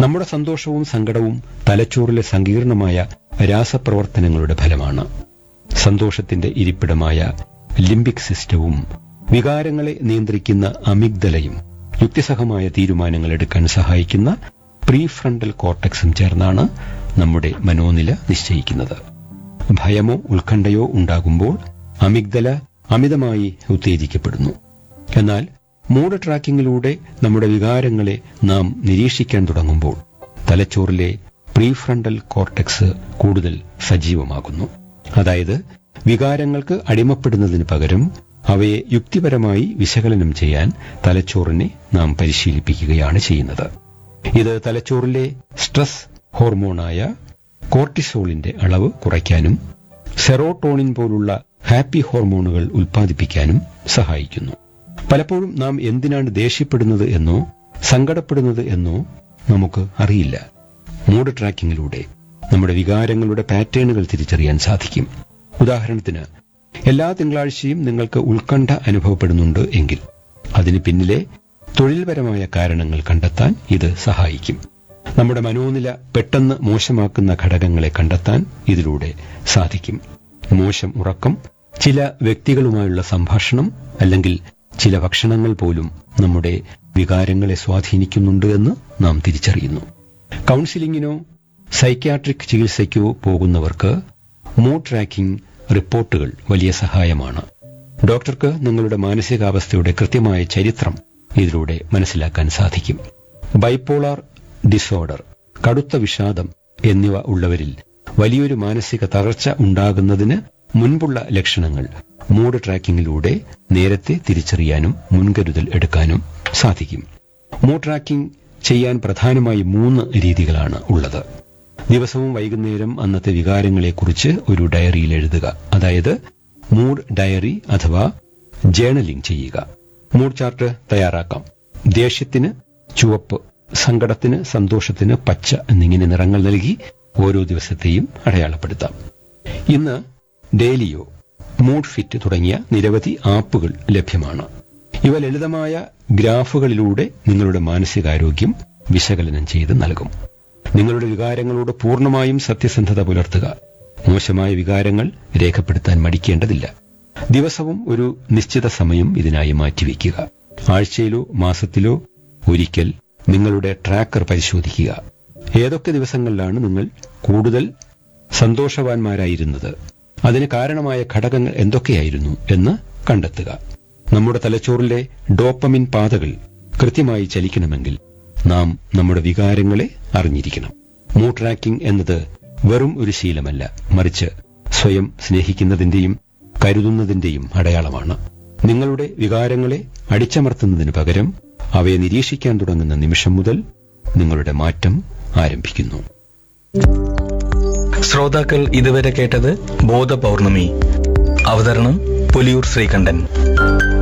നമ്മുടെ സന്തോഷവും സങ്കടവും തലച്ചോറിലെ സങ്കീർണമായ രാസപ്രവർത്തനങ്ങളുടെ ഫലമാണ് സന്തോഷത്തിന്റെ ഇരിപ്പിടമായ ലിംബിക് സിസ്റ്റവും വികാരങ്ങളെ നിയന്ത്രിക്കുന്ന അമിഗ്ദലയും യുക്തിസഹമായ തീരുമാനങ്ങൾ എടുക്കാൻ സഹായിക്കുന്ന പ്രീഫ്രണ്ടൽ കോർട്ടക്സും ചേർന്നാണ് നമ്മുടെ മനോനില നിശ്ചയിക്കുന്നത് ഭയമോ ഉത്കണ്ഠയോ ഉണ്ടാകുമ്പോൾ അമിഗ്ദല അമിതമായി ഉത്തേജിക്കപ്പെടുന്നു എന്നാൽ മൂഡ് ട്രാക്കിങ്ങിലൂടെ നമ്മുടെ വികാരങ്ങളെ നാം നിരീക്ഷിക്കാൻ തുടങ്ങുമ്പോൾ തലച്ചോറിലെ പ്രീഫ്രണ്ടൽ കോർട്ടക്സ് കൂടുതൽ സജീവമാകുന്നു അതായത് വികാരങ്ങൾക്ക് അടിമപ്പെടുന്നതിന് പകരം അവയെ യുക്തിപരമായി വിശകലനം ചെയ്യാൻ തലച്ചോറിനെ നാം പരിശീലിപ്പിക്കുകയാണ് ചെയ്യുന്നത് ഇത് തലച്ചോറിലെ സ്ട്രെസ് ഹോർമോണായ കോർട്ടിസോളിന്റെ അളവ് കുറയ്ക്കാനും സെറോട്ടോണിൻ പോലുള്ള ഹാപ്പി ഹോർമോണുകൾ ഉൽപ്പാദിപ്പിക്കാനും സഹായിക്കുന്നു പലപ്പോഴും നാം എന്തിനാണ് ദേഷ്യപ്പെടുന്നത് എന്നോ സങ്കടപ്പെടുന്നത് എന്നോ നമുക്ക് അറിയില്ല മൂഡ് ട്രാക്കിങ്ങിലൂടെ നമ്മുടെ വികാരങ്ങളുടെ പാറ്റേണുകൾ തിരിച്ചറിയാൻ സാധിക്കും ഉദാഹരണത്തിന് എല്ലാ തിങ്കളാഴ്ചയും നിങ്ങൾക്ക് ഉത്കണ്ഠ അനുഭവപ്പെടുന്നുണ്ട് എങ്കിൽ അതിന് പിന്നിലെ തൊഴിൽപരമായ കാരണങ്ങൾ കണ്ടെത്താൻ ഇത് സഹായിക്കും നമ്മുടെ മനോനില പെട്ടെന്ന് മോശമാക്കുന്ന ഘടകങ്ങളെ കണ്ടെത്താൻ ഇതിലൂടെ സാധിക്കും മോശം ഉറക്കം ചില വ്യക്തികളുമായുള്ള സംഭാഷണം അല്ലെങ്കിൽ ചില ഭക്ഷണങ്ങൾ പോലും നമ്മുടെ വികാരങ്ങളെ സ്വാധീനിക്കുന്നുണ്ട് എന്ന് നാം തിരിച്ചറിയുന്നു കൗൺസിലിംഗിനോ സൈക്യാട്രിക് ചികിത്സയ്ക്കോ പോകുന്നവർക്ക് മൂഡ് ട്രാക്കിംഗ് റിപ്പോർട്ടുകൾ വലിയ സഹായമാണ് ഡോക്ടർക്ക് നിങ്ങളുടെ മാനസികാവസ്ഥയുടെ കൃത്യമായ ചരിത്രം ഇതിലൂടെ മനസ്സിലാക്കാൻ സാധിക്കും ബൈപ്പോളാർ ഡിസോർഡർ കടുത്ത വിഷാദം എന്നിവ ഉള്ളവരിൽ വലിയൊരു മാനസിക തകർച്ച ഉണ്ടാകുന്നതിന് മുൻപുള്ള ലക്ഷണങ്ങൾ മൂഡ് ട്രാക്കിങ്ങിലൂടെ നേരത്തെ തിരിച്ചറിയാനും മുൻകരുതൽ എടുക്കാനും സാധിക്കും മൂഡ് ട്രാക്കിംഗ് ചെയ്യാൻ പ്രധാനമായി മൂന്ന് രീതികളാണ് ഉള്ളത് ദിവസവും വൈകുന്നേരം അന്നത്തെ വികാരങ്ങളെക്കുറിച്ച് ഒരു ഡയറിയിൽ എഴുതുക അതായത് മൂഡ് ഡയറി അഥവാ ജേണലിംഗ് ചെയ്യുക മൂഡ് ചാർട്ട് തയ്യാറാക്കാം ദേഷ്യത്തിന് ചുവപ്പ് സങ്കടത്തിന് സന്തോഷത്തിന് പച്ച എന്നിങ്ങനെ നിറങ്ങൾ നൽകി ഓരോ ദിവസത്തെയും അടയാളപ്പെടുത്താം ഇന്ന് ഡെയിലിയോ മൂഡ് ഫിറ്റ് തുടങ്ങിയ നിരവധി ആപ്പുകൾ ലഭ്യമാണ് ഇവ ലളിതമായ ഗ്രാഫുകളിലൂടെ നിങ്ങളുടെ മാനസികാരോഗ്യം വിശകലനം ചെയ്ത് നൽകും നിങ്ങളുടെ വികാരങ്ങളോട് പൂർണ്ണമായും സത്യസന്ധത പുലർത്തുക മോശമായ വികാരങ്ങൾ രേഖപ്പെടുത്താൻ മടിക്കേണ്ടതില്ല ദിവസവും ഒരു നിശ്ചിത സമയം ഇതിനായി മാറ്റിവെക്കുക ആഴ്ചയിലോ മാസത്തിലോ ഒരിക്കൽ നിങ്ങളുടെ ട്രാക്കർ പരിശോധിക്കുക ഏതൊക്കെ ദിവസങ്ങളിലാണ് നിങ്ങൾ കൂടുതൽ സന്തോഷവാന്മാരായിരുന്നത് അതിന് കാരണമായ ഘടകങ്ങൾ എന്തൊക്കെയായിരുന്നു എന്ന് കണ്ടെത്തുക നമ്മുടെ തലച്ചോറിലെ ഡോപ്പമിൻ പാതകൾ കൃത്യമായി ചലിക്കണമെങ്കിൽ നാം നമ്മുടെ വികാരങ്ങളെ അറിഞ്ഞിരിക്കണം മൂഡ് ട്രാക്കിംഗ് എന്നത് വെറും ഒരു ശീലമല്ല മറിച്ച് സ്വയം സ്നേഹിക്കുന്നതിന്റെയും കരുതുന്നതിന്റെയും അടയാളമാണ് നിങ്ങളുടെ വികാരങ്ങളെ അടിച്ചമർത്തുന്നതിന് പകരം അവയെ നിരീക്ഷിക്കാൻ തുടങ്ങുന്ന നിമിഷം മുതൽ നിങ്ങളുടെ മാറ്റം ആരംഭിക്കുന്നു ശ്രോതാക്കൾ ഇതുവരെ കേട്ടത് ബോധപൗർണമി അവതരണം പുലിയൂർ ശ്രീകണ്ഠൻ